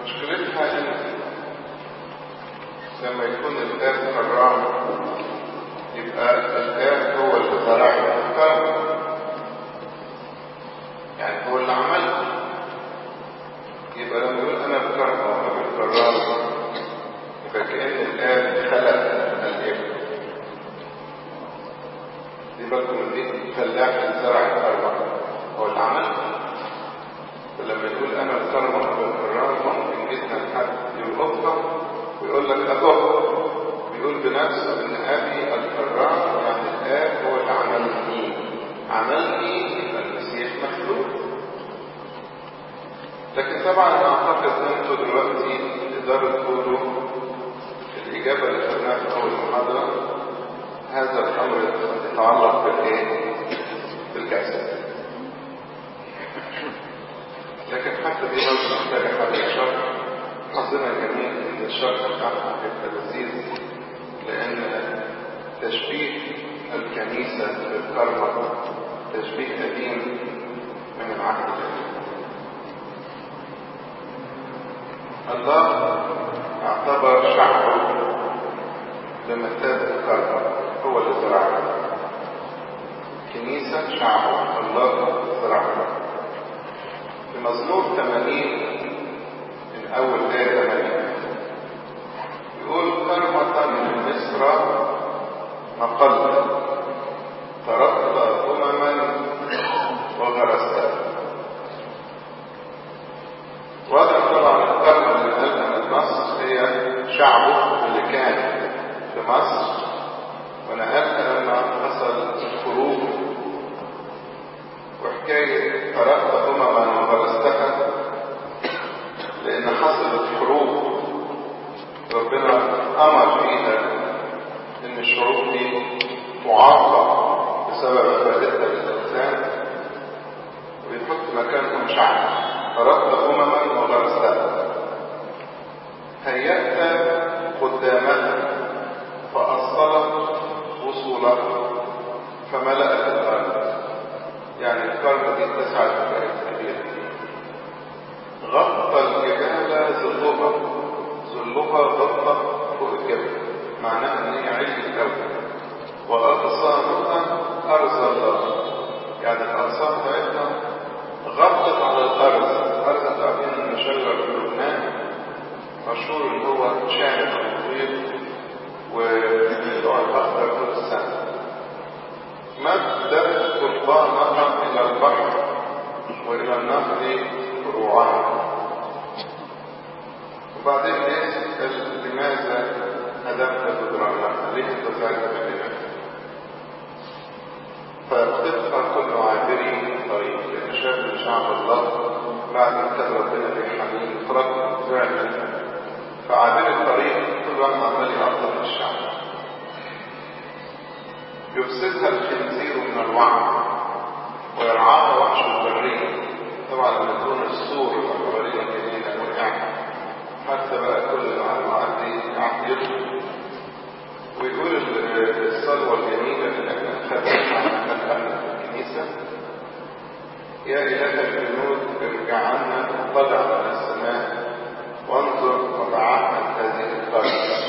مشكلتها ان لما يكون الاب كرام يبقى الاب هو اللي زرع الكرم يعني هو اللي عمله يبقى لما يقول انا بكرم وانا بالكرام يبقى كأن الاب خلق الابن دي بالكم من دي فلاح اللي زرع الكرم هو اللي عمله فلما يقول انا الكرم وانا بالكرام ممكن جدا حد يلقطها ويقول لك ابوه بيقول بنفسه ان ابي الكرام يعني الاب هو اللي عملني عملني يبقى المسيح مخلوق لكن طبعا اعتقد ان انتوا دلوقتي تقدروا تقولوا في الاجابه اللي خدناها في اول محاضره هذا الامر يتعلق بالايه؟ بالجسد لكن حتى دي برضه محتاجه حد يشرح حظنا الجميل ان الشرح بتاعها هيبقى لذيذ لان تشبيه الكنيسه بالكرمه تشبيه قديم من العهد القديم الله اعتبر شعبه بمثابة الكرمة هو اللي زرعها كنيسة شعبه الله زرعها في مزمور 80 من أول آية 8 يقول كرمة من مصر مقلة تركت أمما وغرستها واضح طبعا الكرمة اللي نقلها من مصر هي شعبه اللي كان في مصر ونقلها لما حصل خروج وحكاية تركت أمما وغرستها لأن حصلت حروب ربنا أمر فيها إن الشعوب دي تعاقب بسبب عبادتها للإنسان ويحط مكانهم شعب تركت أمما وغرستها هيأت قدامها فأصلت وصولها فملأت الأرض يعني الكرمة دي اتسعت بقت كبيرة غطى الجبال ظلها ظلها غطى فوق الجبل معناها ان هي عليت قوي واغصانها ارض الله يعني الاغصان بتاعتها غطت على الارض الارض تعرفين ان شجر في لبنان مشهور ان هو شامخ وطويل والنوع الاخضر طول السنه مدت قضبانها الى البحر والى النهر فروعها وبعدين نسأل لماذا هدمت جدرانها ليه انت زعلت مننا فاختطها كل عابري طريق لان شاف من شعب الله بعد ما كان ربنا بيحميه فرق زعل فعابري الطريق كل واحد عمال يعطل في الشعب يفسدها الخنزير من الوعي ويرعاها وحش البريه طبعا لما يكون السور الحوالين الجنينة وقع حتى بقى كل المعلومات دي قاعد يدخل ويقول الصلوة الجميلة اللي احنا خدناها في الكنيسة يا إله الجنود ارجع عنا طلع من السماء وانظر وتعهد هذه القرية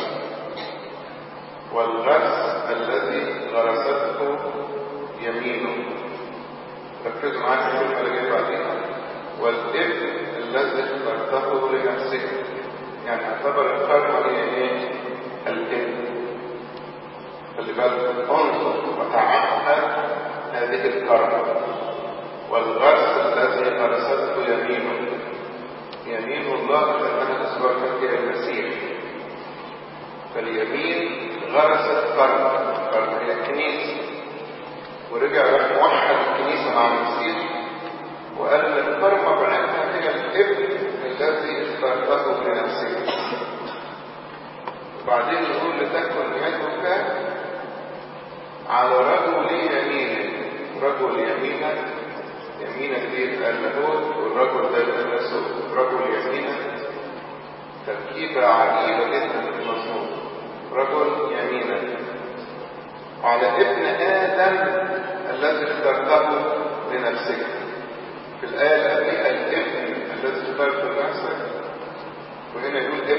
والغرس الذي غرسته يمينه ركزوا معايا في الكلمة اللي جايه بعدين والابن الذي اخترته لنفسه يعني اعتبر الكرمة هي ايه؟ الابن خلي بالك انظر وتعهد هذه الكرمة والغرس الذي غرسته يمينه يمين الله لأنها الأسبوع هي المسيح فاليمين غرست كرمة كرمة هي الكنيسة ورجع راح موحد الكنيسة مع المسيح وقال ان الكرمة بتاعتها هي الابن الذي اخترته لنفسه وبعدين يقول لتكن يدك على رجل يمينك رجل يمينك يمينك دي اللاهوت والرجل ده التناسل رجل يمينك تركيبة عجيبة جدا في المزمور رجل يمينك على ابن آدم الذي اخترته لنفسك في الآية اللي قبلها الابن الذي اخترته لنفسك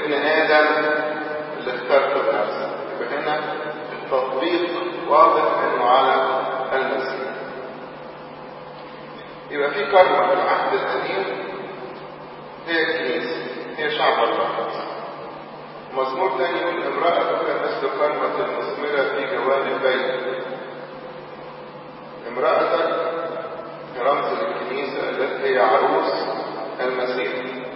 ابن آدم اللي اخترته بنفسك يبقى هنا التطبيق واضح انه على المسيح يبقى في كرمة في العهد القديم هي الكنيسة هي شعب الله مزمور تاني يقول امرأة كان مثل كرمة المثمرة في جوانب بيت امرأتك رمز للكنيسة التي هي عروس المسيح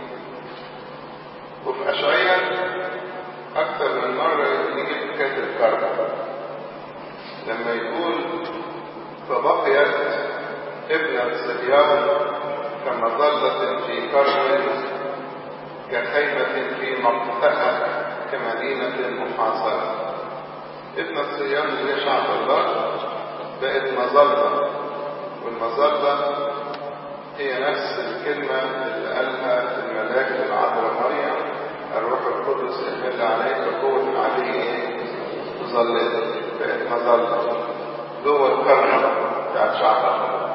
وفي أشعية أكثر من مرة يجي حكاية الكرم لما يقول فبقيت ابنة صهيون كمظلة في كرم كخيمة في مقتأة كمدينة محاصرة ابنة صهيون اللي هي شعب الله بقت مظلة والمظلة هي نفس الكلمة اللي قالها الملاك للعذراء مريم الروح القدس يحل عليك قوة العلي ايه؟ تظللك بقت مظلة جوه الكرم بتاعت شعب الله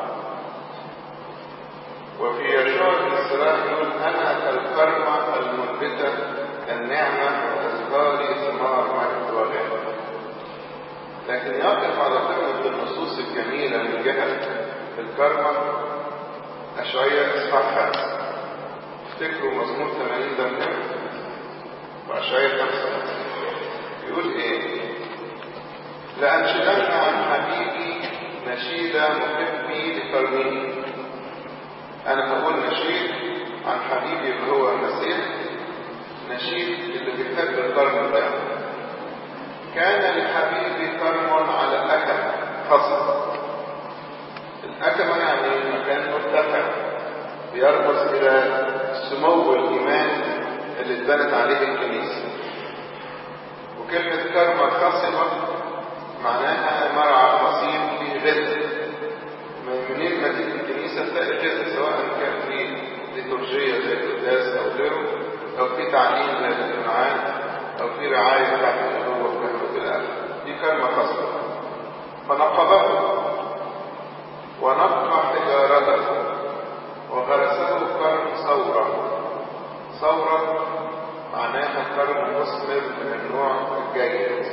وفي يشوع بن السراح يقول انا كالكرمة المنبتة النعمة وتزداري ثمار مجد وغيره لكن يقف على قمة النصوص الجميلة من جهة الكرمة أشعية إصحاح خمسة افتكروا مزمور 80 ده مهم وأشعية خمسة يقول إيه؟ لأنشدن عن حبيبي نشيد محبي لكرمه أنا هقول نشيد عن حبيبي اللي هو المسيح نشيد اللي بيحب الكرم بتاعه كان لحبيبي كرم على أكم خصم الأكمة يعني مكان مرتفع بيرمز إلى سمو الإيمان اللي اتبنت عليه الكنيسة وكلمة كرمة خصمة معناها مرعى قصير فيه غذاء منين ما تيجي الكنيسة تلاقي غذاء سواء كان في ليتورجية زي القداس أو غيره أو في تعليم زي الاجتماعات أو في رعاية بتاعت الأبوة وكلمة الأهل دي كلمة خاصة فنقبه ونقع حجارته وغرسه كرم ثورة ثورة معناها كرم مثمر من النوع الجيد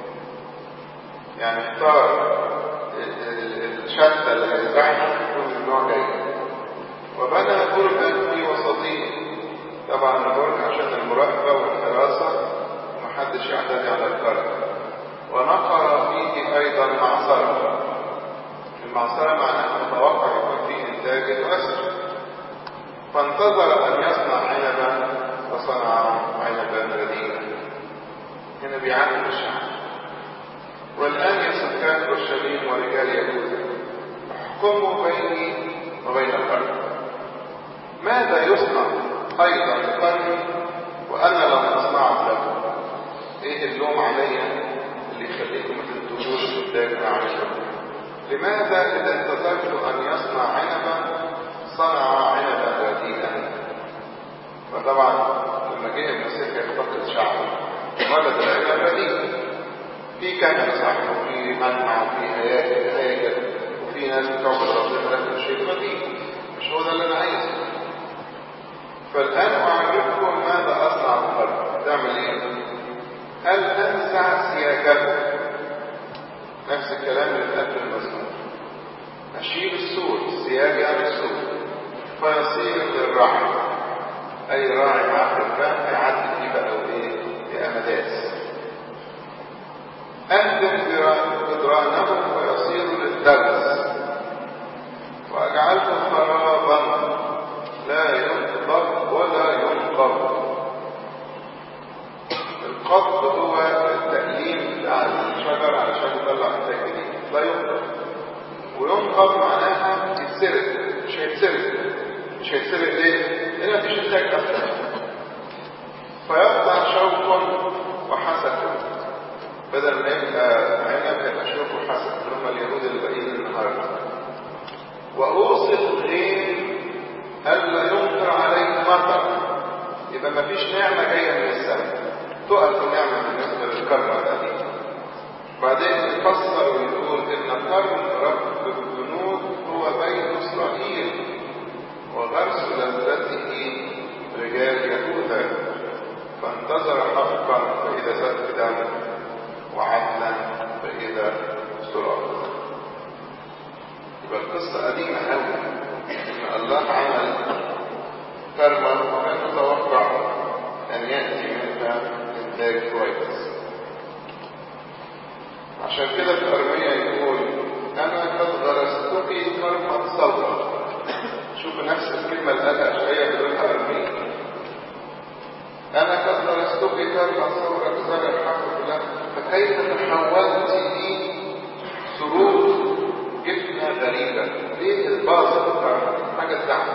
يعني اختار الشتى اللي هيزرعها تكون من نوع جيد وبنى برجا في وسطه طبعا البرج عشان المراقبة والحراسة محدش يعتدي على الكرم ونقر فيه أيضا معصرة المعصرة معناها متوقع يكون فيه إنتاج مؤثر فانتظر أن يصنع عنبا فصنع عنبا رديئا هنا بيعلم الشعب والآن يا سكان اورشليم ورجال يهوذا احكموا بيني وبين الأرض ماذا يصنع أيضا القرن وأنا لم أصنعه لكم إيه اللوم عليا اللي يخليكم ما تنتجوش قدام أعمالكم لماذا إذا انتظرت أن يصنع عنبا صنع عنبا رديئا فطبعا لما جه المسيح يفتقد شعبه ولد العنب رديء في كهنة صح وفي منع وفي هياكل هياكل وفي ناس بتعبد ربنا لكن شيء رديء مش هو ده اللي انا عايزه فالان اعرفكم ماذا اصنع بالارض تعمل ايه هل انزع سياجه نفس الكلام اللي اتقال في المزمور اشيل السور السياج يعني السور فيصير للراعي اي راعي معاه الفهم هيعدي فيه بقى وايه بامداس أهدم جدرانهم ويصير للدرس وأجعلهم خرابا لا ينقض ولا ينقض القبض هو التأليم بتاع الشجر علشان يطلع إنتاج جديد لا ينقض وينقض معناها يتسرق مش هيتسرق مش هيتسرق ليه؟ لأن مفيش إنتاج أصلا فيقطع شوق وحسك بدل ما يبقى عنب يبقى شوك وحسن اللي هم اليهود اللي باقيين النهارده واوصي الغيم الا يمطر عليك مطر يبقى ما فيش نعمه جايه من السماء تقف النعمه بالنسبه للكرم القديم بعدين يفسر ويقول ان كرم رب الجنود هو بيت اسرائيل وغرس لذته رجال يهوذا فانتظر قديمة قوي إن الله عمل كرمة وكان متوقع أن يأتي منها إنتاج كويس عشان كده في أرمية يقول أنا قد غرستك كرمة صبر شوف نفس الكلمة اللي قالها أشعية بيقولها أرمية أنا قد غرستك كرمة صبر زرع الحق لك فكيف تحولت لي سرور جبنة غريبة ليه الباظة حاجة تزعل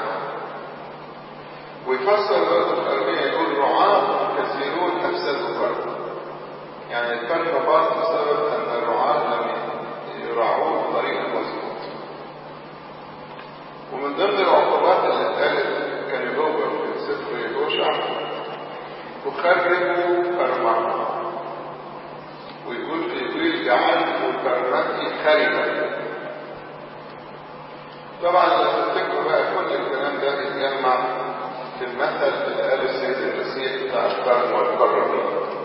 ويفسر برضه في الأرمية يقول رعاة كثيرون أفسدوا الكرم يعني الكرم باظ بسبب أن الرعاة لم يراعوه بطريقة مظبوطة ومن ضمن العقوبات اللي اتقالت كان جوه في سفر يوشع تخربوا كرمها ويقول في يقول جعلت كرمتي خربا طبعا لو تفتكروا بقى كل الكلام ده يتجمع في المثل اللي قاله السيد المسيح بتاع الكرم والكرم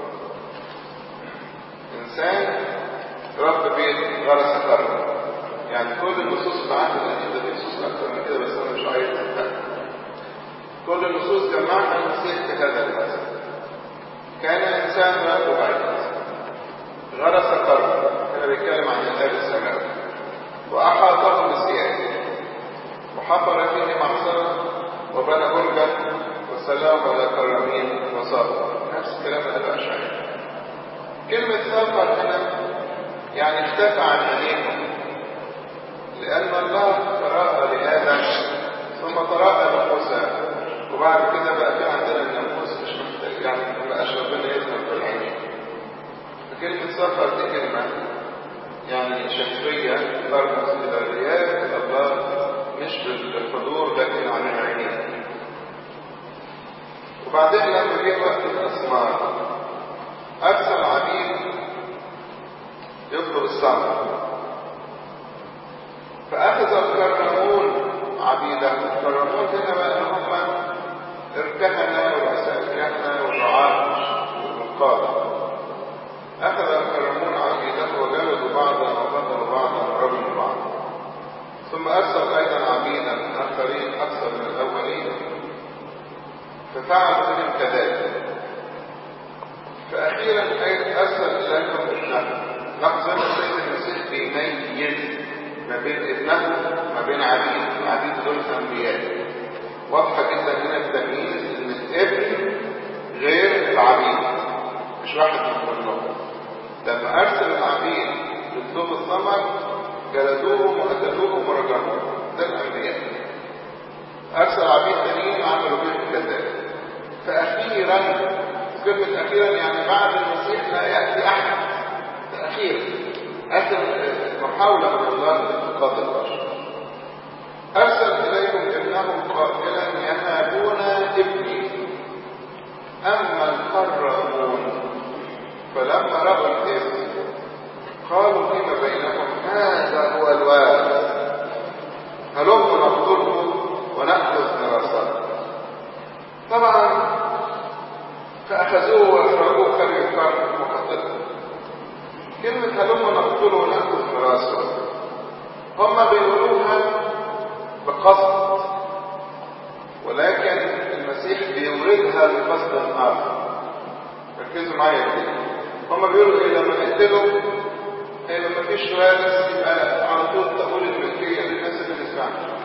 انسان رب بيت غرس كرم يعني كل النصوص بتاعت القديم ده في نصوص اكتر من كده بس انا مش عايز أتكلم. كل النصوص جمعها المسيح في هذا المثل كان انسان رب بعيد غرس كرم كان بيتكلم عن الاب السماوي واحاطه بسياج وحفر فيه معصرة وبنى برجا وسلام على كرامين وصابر نفس الكلام اللي قاله أشعري كلمة صابر هنا يعني اختفى عن عينيهم لأن الله تراءى لآدم ثم تراءى لموسى وبعد كده بقى في عندنا الناموس مش محتاج يعني ما بقاش ربنا يظهر في العين فكلمة سفر دي كلمة يعني شفرية ترمز إلى رياء الله مش بالحضور لكن عن العينين وبعدين لما جه وقت الأسمار أرسل عبيد يطلب الثمر فأخذ الكرمون عبيده الكرمون هنا بقى هم الكهنة ورؤساء الكهنة والرعاة والقادة أخذ الكرمون عبيده وجلدوا بعضا وقتلوا بعضا ورجموا بعضا ثم أرسل أيضا عبيدا آخرين أكثر من الأولين ففعلوا بهم كذلك فأخيرا أرسل إليهم ابنه لاحظ أن السيد المسيح بيميز ما بين ابنه وما بين عبيد العبيد دول أنبياء واضحة جدا هنا التمييز إن الابن غير العبيد مش واحد من كلهم لما أرسل العبيد يطلبوا الثمر جلدوهم وقتلوهم ورجموهم ده الأنبياء أرسل عبيد تانيين عملوا بهم كذلك فأخيرا كلمة أخيرا يعني بعد المسيح لا يأتي أحد تأخير آخر محاولة من الله لانتقاد البشر أرسل إليكم ابنهم قائلا يهابون ابني أما القرمون فلما رأوا الابن قالوا فيما بينهم هذا هو الوارث هلم نقتله ونأخذ ميراثه طبعا فأخذوه وأخرجوه خارج الكرم وقتلوه كلمة هلم نقتله ونأخذ ميراثه هم بيقولوها بقصد ولكن المسيح بيوردها بقصد آخر ركزوا معايا كده هم بيقولوا ايه لما نقتله هيبقى ما فيش وارث يبقى على طول تقول الملكيه للناس اللي بتسمعنا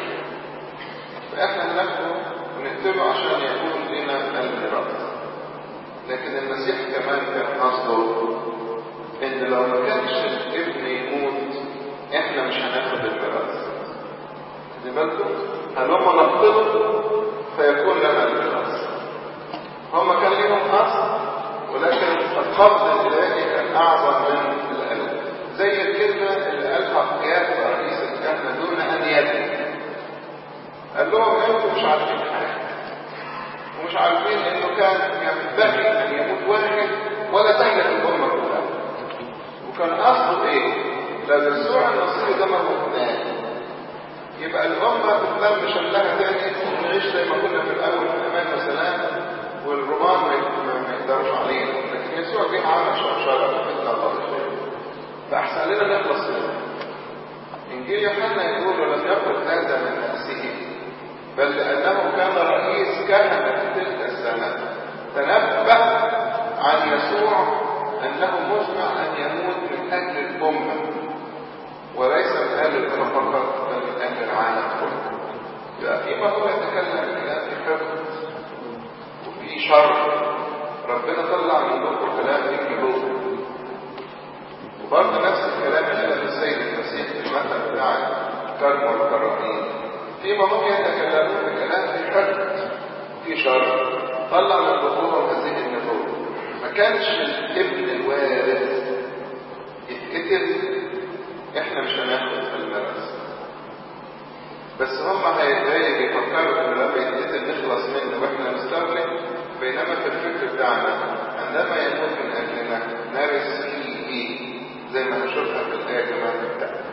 فاحنا ناخده ونقتله عشان يكون لنا الميراث لكن المسيح كمان كان قصده ان لو ما كانش الابن يموت احنا مش هناخد الميراث خدي بالكم هلما نقتله فيكون لنا الميراث هم كان ليهم قصد ولكن القصد الالهي كان اعظم من القلب زي الكلمه اللي قالها قياس رئيس الكهنه دون ان يدري قال لهم انتم مش عارفين حاجه ومش عارفين انه كان ينبغي ان يموت واحد ولا تهلك الامه كلها وكان قصده ايه؟ لو يسوع المصيري ده موتناه يبقى الامه تتلم شملها تاني ونعيش زي ما كنا في الاول في امان وسلام والرومان ما يقدروش علينا لكن يسوع جه عمل شرشره وفتنه وطريقه فاحسن لنا نخلص منه ان إنجيل يوحنا يقول ولم يقل هذا من نفسه بل لأنه كان رئيس كهنة تلك السنة تنبأ عن يسوع أنه مجمع أن يموت من أجل الأمة وليس من أجل الأمة فقط بل من أجل العالم كله يبقى فيما هو يتكلم كلام في حفظ وفي شر ربنا طلع من بقه كلام في قلوب وبرضه نفس الكلام اللي قاله السيد المسيح في المثل بتاع الكرم والكرامين فيما هم يتكلمون بكلام في حفظ في شر طلع من بقهم هذه النبوة ما كانش الابن الوارث يتقتل احنا مش هناخد في المدرسة بس هم هيتضايق يفكروا ان لما يتقتل نخلص منه واحنا نستغرق بينما في الفكر بتاعنا عندما يموت من اجلنا نرث فيه ايه زي ما هنشوفها في الايه كمان بتاعتنا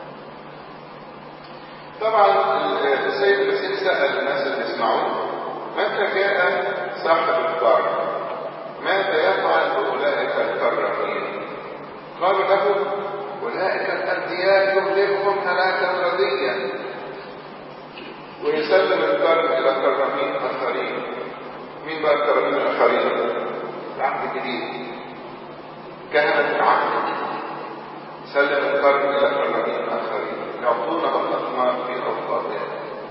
طبعا السيد المسيح سأل الناس اللي يسمعوه متى جاء صاحب الدار ماذا يفعل بأولئك الكرامين قالوا له أولئك الأنبياء يهلكهم هلاكا رديا ويسلم الكرم إلى كرامين آخرين مين بقى الكرامين الآخرين؟ العهد الجديد كهنة العهد الجديد سلم الكرم إلى كرامين آخرين يعطونهم الأثمار في أوقاتهم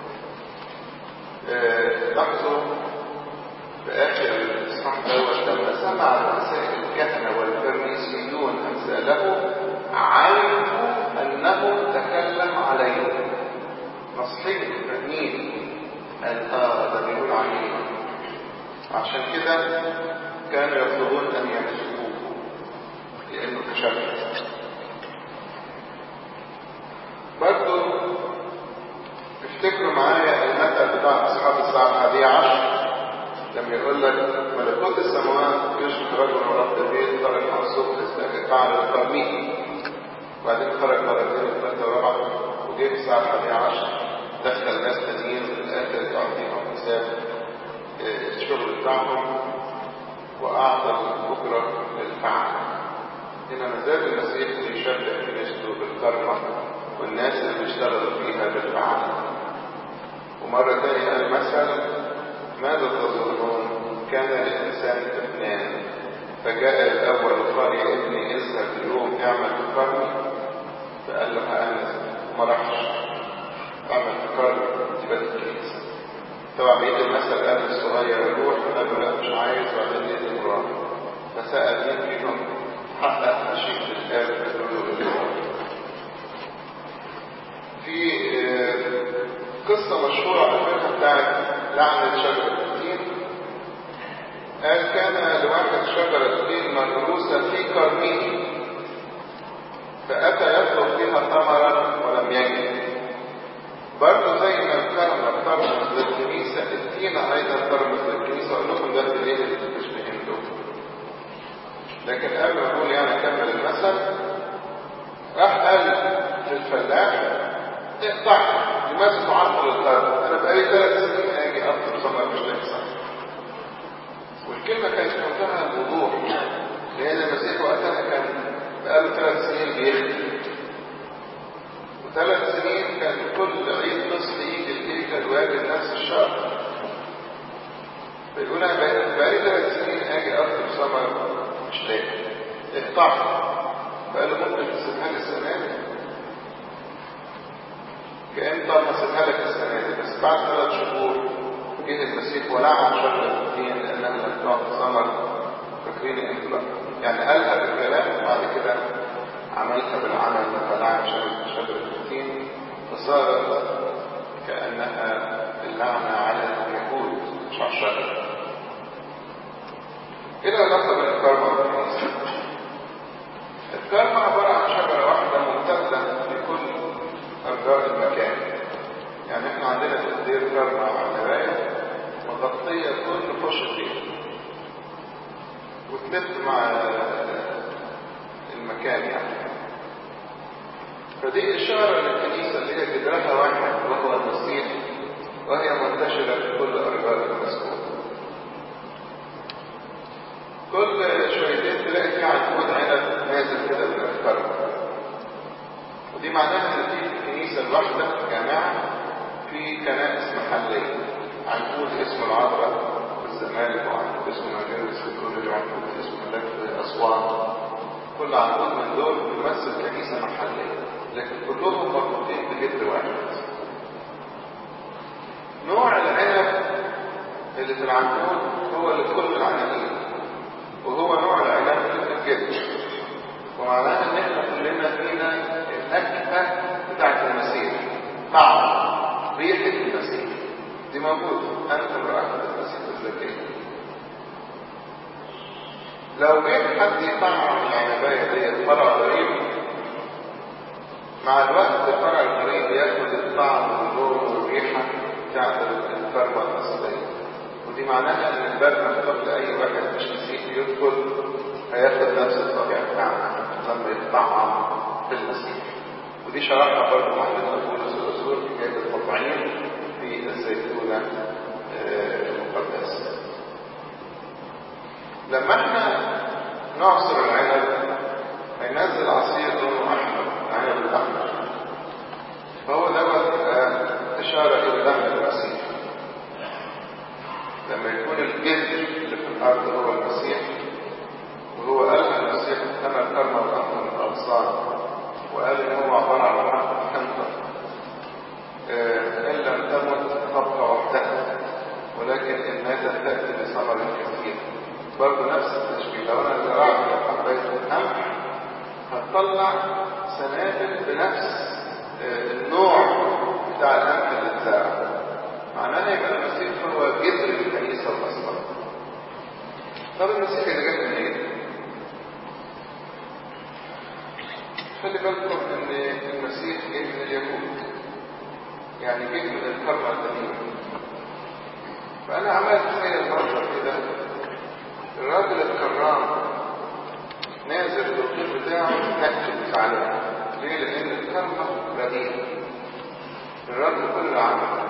لاحظوا في آخر الإصحاح دوت لما سمع رؤساء الكهنة والفريسيون أمثاله علموا أنه تكلم عليهم نصحين فاهمين قال آه ده بيقول عليه عشان كده كانوا يطلبون أن يمسكوه لأنه تشبه برضو افتكروا معايا المثل بتاع أصحاب الساعة الحادية عشر لما يقول لك ملكوت السماوات يشرك رجل ورب البيت خرج مع الصبح فعل الترميم وبعدين خرج مرتين وثلاثة ورابعة وجه الساعة الحادية عشر دخل ناس تانيين في الآخر يعطيهم حساب الشغل بتاعهم وأعطى بكرة للفعل هنا مازال المسيح يشبه كنيسته بالكرمة والناس اللي بيشتغلوا فيها بالفعل ومرة تانية قال مثلا ماذا تظنون كان للإنسان اثنان فجاء الأول وقال يا ابني اذهب اليوم اعمل كرمي فقال له هأنس ما راحش اعمل كرمي تبقى الكنيسة طبعا بقيت المثل قال الصغير يروح قال له لا مش عايز وبعدين يقدر راح فسأل مين فيهم حقق مشيئة الآب في في قصة مشهورة عارفينها بتاعت لعنة شجرة التين قال كان لواحد شجرة التين مغروسة في كرمه فأتى يطلب فيها ثمرا ولم يجد برضه زي ما الكرمة ترمز للكنيسة التينة أيضا ترمز للكنيسة أقول لكم ده ليه اللي بتشبهين دول لكن قبل ما أقول يعني أكمل المثل راح قال للفلاح اقطع لماذا تعرض للضرب انا بقالي ثلاث سنين اجي اطلب ثمر مش لاقي والكلمه كانت منتهى الوضوح لان المسيح وقتها كان بقاله ثلاث سنين بيخدم وثلاث سنين كان كل عيد نصف يجي الهيكل ويجد نفس الشر فيقول انا بقالي ثلاث سنين اجي اطلب ثمر مش لاقي اقطعها فقال له ممكن تسيبها لي السنه دي كأن طب هسيبها لك السنة دي بس بعد ثلاث شهور جه المسيح ولعن شجرة التين لأنها لم تعطي ثمر فاكرين انتوا بقى يعني قالها بالكلام وبعد كده عملها بالعمل فلعن شجرة التين فصارت كأنها اللعنة على اليهود مش على الشجرة إيه العلاقة بين الكرمة والكنيسة؟ الكرمة عبارة عن شجرة واحدة ممتدة في كل أرجاء المكان يعني احنا عندنا في الدير كرمة على المراية مغطية كل فرش الدير وتلف مع المكان يعني فدي إشارة للكنيسة اللي هي جدرها واحد وهو المسيح وهي منتشرة في كل أرجاء المسكون كل شويتين تلاقي في عنقود عنب نازل كده من الكرم ودي معناها ان في الكنيسة الواحدة جامعة في كنائس محلية عنقود اسم العذراء في الزمالك وعنقود اسم مجالس في كل وعنقود اسم ملاك في أسوان كل عنقود من دول بيمثل كنيسة محلية لكن كلهم مربوطين بجد واحد نوع العنب اللي في العنقود هو اللي كل العناقيد وهو نوع العنب اللي في الجد ومعناها ان احنا كلنا فينا النكهه بتاعت المسيح طعم ريحه المسيح دي موجوده انت رائحه المسيح الذكيه لو جيت حد يطعم العنبايه ديت فرع غريب مع الوقت الفرع الغريب ياخد الطعم واللون والريحه بتاعت الفرمه الاصليه ودي معناها ان الباب مفتوح لاي واحد مش مسيحي يدخل هياخد نفس الطبيعه بتاعنا لما يتطعم في المسيح ودي شرحها برضه معلمنا بولس الرسول في حكايه التطعيم في الزيتونه المقدسه لما احنا نعصر العنب هينزل عصير لونه احمر العنب الاحمر فهو دوت اشاره الى دم المسيح لما يكون الجذر اللي في الارض هو المسيح وهو قال المسيح انا الكرمه وانتم من الاغصان وقال ان هو عباره عن حق خنطه ان لم تمت تبقى وحدها ولكن ان ماتت تاتي بثمر كثير برضه نفس التشبيه لو انا زرعت حبايه القمح هتطلع سنابل بنفس النوع بتاع القمح اللي اتزرع معناها يبقى المسيح هو جذر الكنيسه الاصلا طب المسيح اللي جاب منين؟ خلي بالكم ان المسيح جه من اليهود يعني جه من القرن القديم فانا عمال اتخيل منظر كده الراجل الكرام نازل بالطيب بتاعه نكتب زعلان ليه؟ لان الكرمه رديء الراجل كله عمل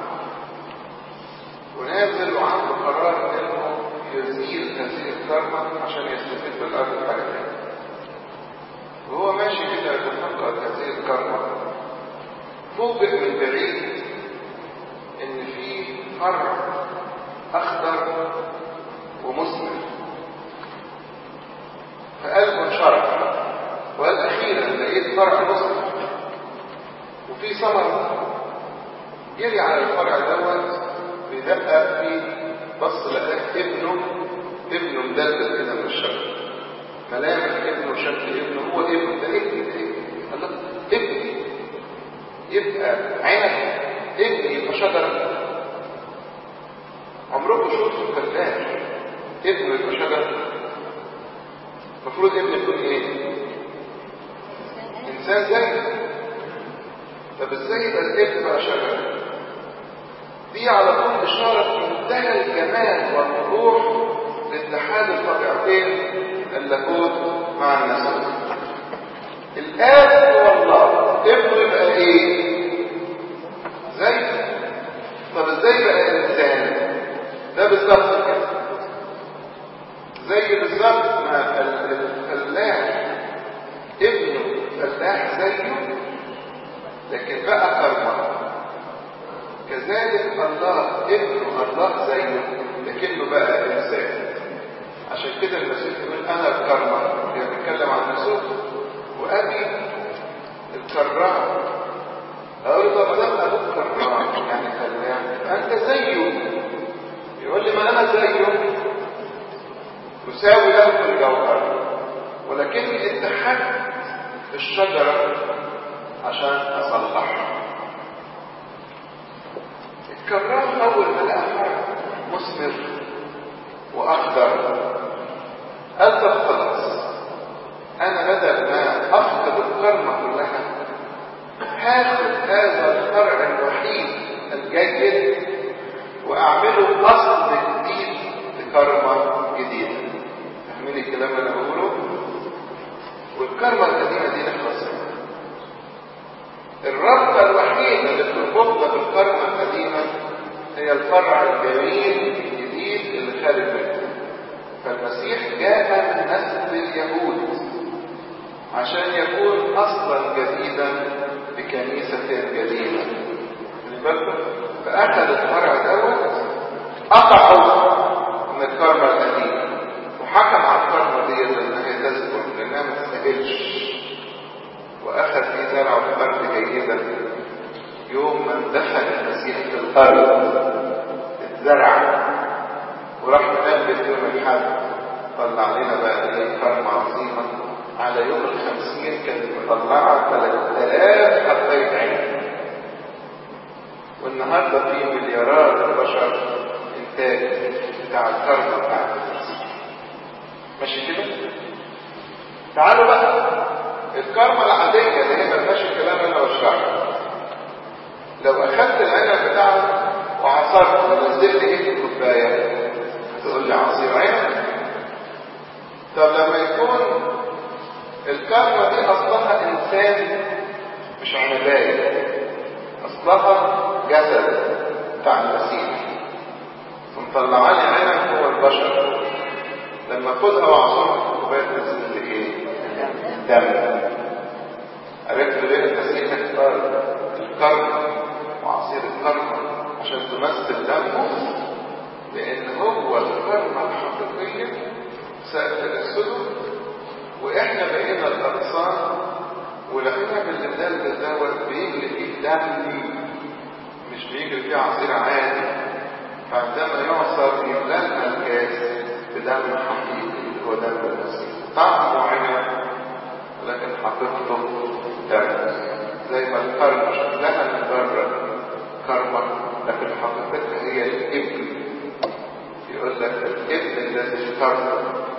ونازل وعنده قرار انه يزيل هذه الكرمه عشان يستفيد بالارض بحاجه تانيه وهو ماشي كده يتفقد هذه الكرمة فوجئ من بعيد ان في فرع اخضر ومثمر فقلبه انشرح وقال اخيرا لقيت فرع مثمر وفي ثمر جري على الفرع دوت بيدقق فيه بص لقاه ابنه ابنه مدلل كده من الشجر ملامح ابنه وشكل ابنه هو ابن ده ابني ده ابني الله ابني يبقى عنب ابني يبقى شجرة عمركم شفتوا فلاح ابنه يبقى شجرة المفروض ابن يكون ايه؟ انسان زي طب ازاي يبقى الابن بقى شجرة؟ دي على طول اشارة منتهى الجمال والوضوح لاتحاد الطبيعتين اللاهوت مع النسوت الآب هو الله ابنه يبقى ايه زي طب ازاي بقى انسان ده بالظبط كده زي بالظبط ما الفلاح ابنه فلاح زيه لكن بقى كرمه كذلك الله ابنه الله زيه لكنه بقى انسان عشان كده المسيح يقول انا الكرمة يعني بيتكلم عن نفسه وابي الكرام اقول له ما دام ابوك كرام يعني فلاح انت زيه يقول لي ما انا زيه تساوي له في الجوهر ولكني اتحدت الشجرة عشان اصلحها الكرام اول ما لقى فرع مثمر واخضر قال طب خلاص انا بدل ما افقد الكرمه كلها هاخد هذا الفرع الوحيد الجيد واعمله اصل جديد لكرمه جديده فاهمين الكلام اللي انا بقوله والكرمه القديمه دي نخلص منها الربطه الوحيده اللي بتربطنا بالكرمه القديمه هي الفرع الجميل الجديد اللي خارج منه فالمسيح جاء من نسل اليهود عشان يكون اصلا جديدا لكي كنيسة جديدة خلي بالكم فأخذ الفرع دوت قطعه من الكرمة القديمة وحكم على الكرمة دي لأنها تسكن لأنها ما تستاهلش وأخذ في زرع في الأرض جيدا يوم ما اندفن المسيح في الأرض اتزرع وراح منبت يوم الحد طلع لنا بقى ايه كرمة عظيمة على يوم الخمسين كانت مطلعة 3000 حباية عين والنهاردة في مليارات بشر إنتاج بتاع الكرمة بتاعت المسيح ماشي كده؟ تعالوا بقى الكرمة العادية اللي هي ما فيهاش الكلام اللي انا بشرحه لو اخدت العنب بتاعه وعصرت ونزلت ايه في الكوبايه تقول لي عصير عنب طب لما يكون الكرمة دي اصلها انسان مش عنبايه اصلها جسد بتاع المسيح ومطلعه لي عنب هو البشر لما اخدها واعصرها في الكوبايه تنزل لي ايه؟ دم عرفت ليه المسيح اختار الكرم وعصير الكرم عشان تمثل دمه لان هو الكرمة الحقيقية سيتجسده واحنا بقينا الاغصان والعنب اللي دل دوت بيجري فيه دم مش بيجري فيه عصير عادي فعندما يعصر يملأنا الكاس بدم حقيقي هو دم المسيح طعمه عنب لكن حقيقته دم زي ما الكرمة شكلها من بره كرمة لكن حقيقتها هي الابن يقول لك الابن الذي كرمة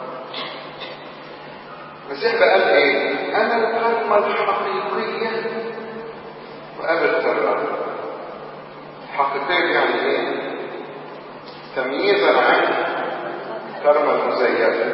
المسيح بقى قال ايه انا الكرمة الحقيقية وقابل كرمة الحقيقية يعني ايه تمييزا عن الكرمة المزيفة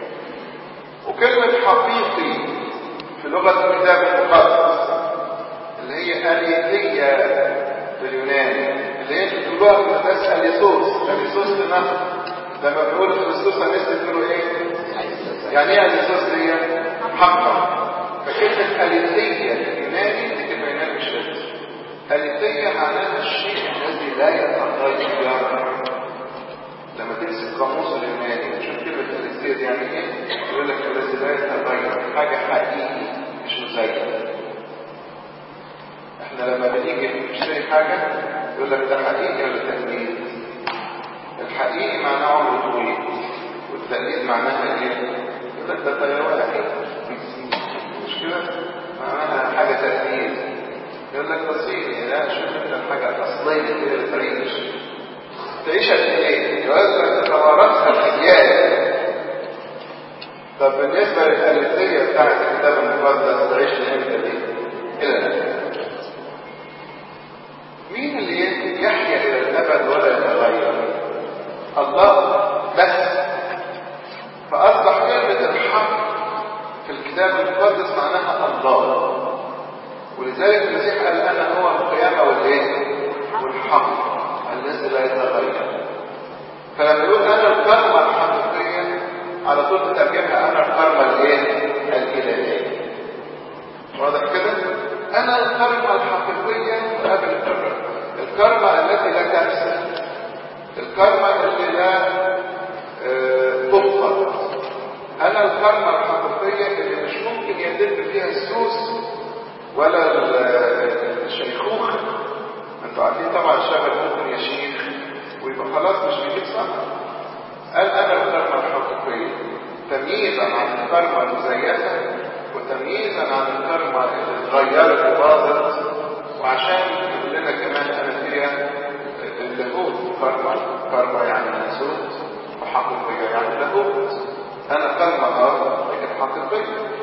وكلمة حقيقي في لغة الكتاب المقدس اللي هي أليثية باليوناني اللي هي بتقولوها في القداس أليسوس أليسوس لماذا؟ لما بنقول كريستوس أليس بيقولوا إيه؟ يعني إيه أليسوس دي؟ حقا فكلمة أليثية باليوناني دي كلمة يوناني مش لازم أليثية معناها الشيء الذي لا يتغير لما تمسك قاموس اليوناني وتشوف كلمة أليثية دي يعني إيه؟ يقول لك الذي لا يتغير حاجة حقيقي مش مزيف احنا لما بنيجي نشتري حاجة يقول لك ده حقيقي ولا تقليد الحقيقي معناه عمر طويل والتقليد معناها ايه يقول لك ده طيارة مش كده معناها حاجة تقليد يقول لك تصيري لا شوف انت الحاجة الأصلية كده اللي تعيش تعيش قد ايه يقول لك تتوارثها الأجيال طب بالنسبة للألفية بتاعت الكتاب المقدس تعيش لإمتى دي؟ إلى الأبد. مين اللي يحيا إلى الأبد ولا يتغير؟ الله بس فأصبح كلمة الحق في الكتاب المقدس معناها الله ولذلك المسيح قال أنا هو القيامة والإيه؟ والحق الذي لا يتغير فلما يقول أنا الكرمة الحقيقية على طول تترجمها انا الكرمة الايه الالهية واضح كده انا الكرمة الحقيقية وقابل الكرمة الكرمة التي لا تفسد الكرمة التي لا تفقد انا الكرمة الحقيقية اللي مش ممكن يدب فيها السوس ولا الشيخوخة انتوا عارفين طبعا الشبل ممكن يشيخ ويبقى خلاص مش بيجيب صح قال انا الكرمة الحقيقية تمييزا عن الكرمة المزيفة وتمييزا عن الكرمة اللي اتغيرت وباظت وعشان يقول لنا كمان انا فيها اللاهوت كرمة كرمة يعني ناسوت وحقيقية يعني لاهوت انا كرمة اه لكن حقيقية